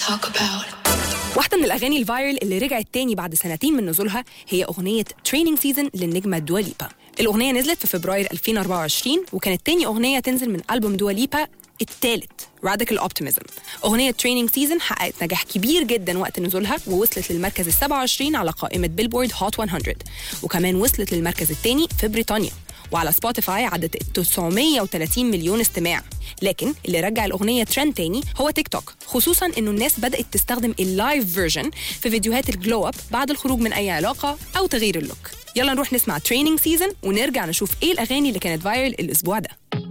talk about. واحدة من الأغاني الفايرل اللي رجعت تاني بعد سنتين من نزولها هي أغنية تريننج سيزون للنجمة دواليبا الأغنية نزلت في فبراير 2024 وكانت تاني أغنية تنزل من ألبوم دواليبا الثالث راديكال اوبتيميزم اغنيه تريننج سيزون حققت نجاح كبير جدا وقت نزولها ووصلت للمركز ال 27 على قائمه بيلبورد هوت 100 وكمان وصلت للمركز الثاني في بريطانيا وعلى سبوتيفاي عدت 930 مليون استماع لكن اللي رجع الاغنيه ترند تاني هو تيك توك خصوصا انه الناس بدات تستخدم اللايف فيرجن في فيديوهات الجلو اب بعد الخروج من اي علاقه او تغيير اللوك يلا نروح نسمع تريننج سيزون ونرجع نشوف ايه الاغاني اللي كانت فايرل الاسبوع ده